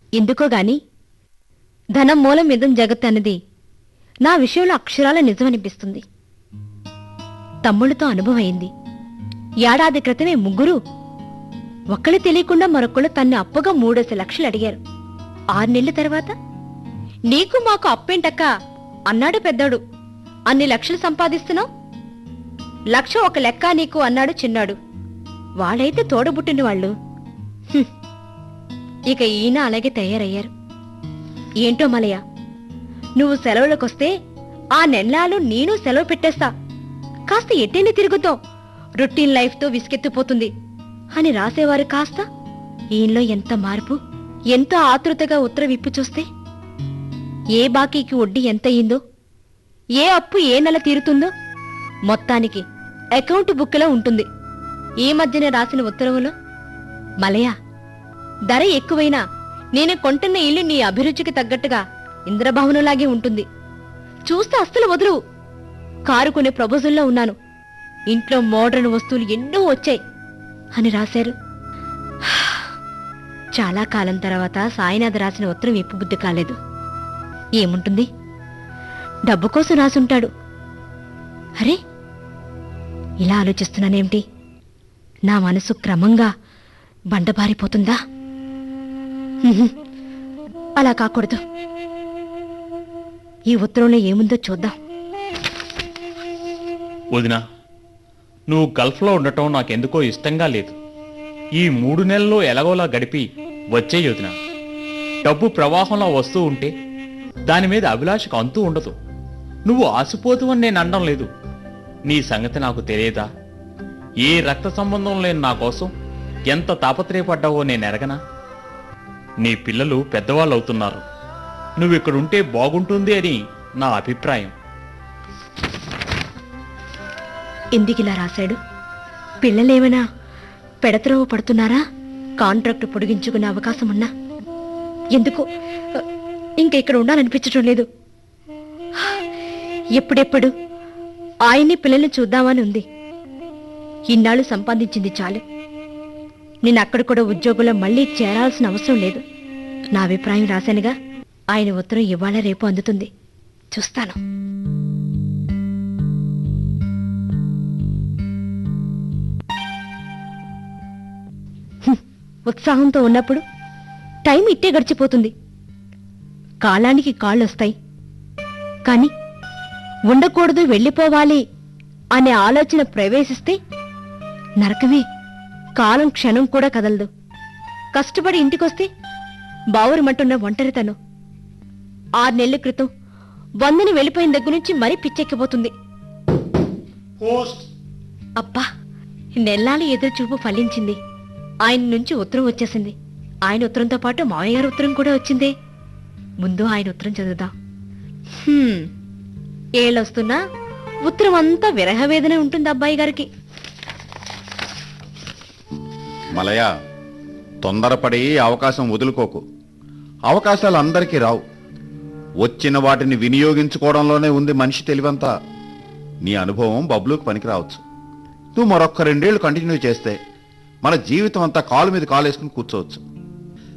ఎందుకో గాని ధనం మూలం మిదం జగత్ అన్నది నా విషయంలో అక్షరాల నిజమనిపిస్తుంది తమ్ముళ్ళతో అనుభవమైంది ఏడాది క్రితమే ముగ్గురు ఒక్కళ్ళు తెలియకుండా మరొకళ్ళు తన్ని అప్పుగా మూడేసి లక్షలు అడిగారు ఆరు నెలల తర్వాత నీకు మాకు అప్పేంటక్క అన్నాడు పెద్దాడు అన్ని లక్షలు సంపాదిస్తున్నావు లక్ష ఒక లెక్క నీకు అన్నాడు చిన్నాడు వాళ్ళైతే తోడబుట్టిన వాళ్ళు హ్మ్. ఇక ఈయన అలాగే తయారయ్యారు ఏంటో మలయ నువ్వు సెలవులకొస్తే ఆ నెల్లాలు నేను సెలవు పెట్టేస్తా కాస్త ఎట్టేని తిరుగుతాం రొటీన్ లైఫ్తో విసుకెత్తిపోతుంది అని రాసేవారు కాస్త ఈయనలో ఎంత మార్పు ఎంత ఆతృతగా ఉత్తరం విప్పి చూస్తే ఏ బాకీకి వడ్డీ ఎంత అయిందో ఏ అప్పు ఏ నెల తీరుతుందో మొత్తానికి అకౌంట్ బుక్లో ఉంటుంది ఈ మధ్యన రాసిన ఉత్తరవులో మలయ ధర ఎక్కువైనా నేను కొంటున్న ఇల్లు నీ అభిరుచికి తగ్గట్టుగా ఇంద్రభవనంలాగే ఉంటుంది చూస్తే అస్సలు వదులు కారు కొనే ప్రపోజల్లో ఉన్నాను ఇంట్లో మోడర్న్ వస్తువులు ఎన్నో వచ్చాయి అని రాశారు చాలా కాలం తర్వాత సాయినాథ్ రాసిన ఉత్తరం ఎప్పు బుద్ధి కాలేదు ఏముంటుంది డబ్బు కోసం రాసుంటాడు అరే ఇలా ఆలోచిస్తున్నానేమిటి నా మనసు క్రమంగా బండబారిపోతుందా హ్మ్. అలా కాకూడదు ఈ ఉత్తరంలో ఏముందో చూద్దాం వదినా నువ్వు గల్ఫ్లో ఉండటం నాకెందుకో ఇష్టంగా లేదు ఈ మూడు నెలల్లో ఎలాగోలా గడిపి వచ్చే వదిన డబ్బు ప్రవాహంలో వస్తూ ఉంటే దాని మీద అభిలాషకు అంతూ ఉండదు నువ్వు ఆసిపోతూ అని నేను అనడం లేదు నీ సంగతి నాకు తెలియదా ఏ రక్త సంబంధం లేని నా కోసం ఎంత తాపత్రయపడ్డావో నేను ఎరగనా నీ పిల్లలు పెద్దవాళ్ళు అవుతున్నారు నువ్వు ఇక్కడుంటే బాగుంటుంది అని నా అభిప్రాయం ఎందుకిలా రాశాడు పిల్లలేమైనా పెడత్రవ పడుతున్నారా కాంట్రాక్ట్ పొడిగించుకునే అవకాశం ఉన్నా ఎందుకు ఇంక ఇక్కడ ఉండాలనిపించటం లేదు ఎప్పుడెప్పుడు ఆయన్ని పిల్లల్ని చూద్దామని ఉంది ఇన్నాళ్ళు సంపాదించింది చాలు నేను అక్కడ కూడా ఉద్యోగంలో మళ్ళీ చేరాల్సిన అవసరం లేదు నా అభిప్రాయం రాశానుగా ఆయన ఉత్తరం ఇవాళ రేపు అందుతుంది చూస్తాను హ్మ్. ఉత్సాహంతో ఉన్నప్పుడు టైం ఇట్టే గడిచిపోతుంది కాలానికి కాళ్ళొస్తాయి కాని ఉండకూడదు వెళ్ళిపోవాలి అనే ఆలోచన ప్రవేశిస్తే నరకమే కాలం క్షణం కూడా కదలదు కష్టపడి ఇంటికొస్తే బావురమంటున్న ఒంటరితనం ఆరు నెలల క్రితం వందని వెళ్ళిపోయిన దగ్గర నుంచి మరీ పిచ్చెక్కిపోతుంది అబ్బా నెల్లాలి ఎదురు చూపు ఫలించింది ఆయన నుంచి ఉత్తరం వచ్చేసింది ఆయన ఉత్తరంతో పాటు మామయ్య గారి ఉత్తరం కూడా వచ్చిందే ముందు ఆయన ఉత్తరం చదువుదాం హ్మ్. ఏళ్ళొస్తున్నా ఉత్తరం అంతా విరహ వేదన ఉంటుంది అబ్బాయి గారికి మలయ తొందరపడి అవకాశం వదులుకోకు అవకాశాలు అందరికీ రావు వచ్చిన వాటిని వినియోగించుకోవడంలోనే ఉంది మనిషి తెలివంతా నీ అనుభవం బబ్లుకు పనికి రావచ్చు నువ్వు మరొక్క రెండేళ్లు కంటిన్యూ చేస్తే మన జీవితం అంతా కాలు మీద కాలు వేసుకుని కూర్చోవచ్చు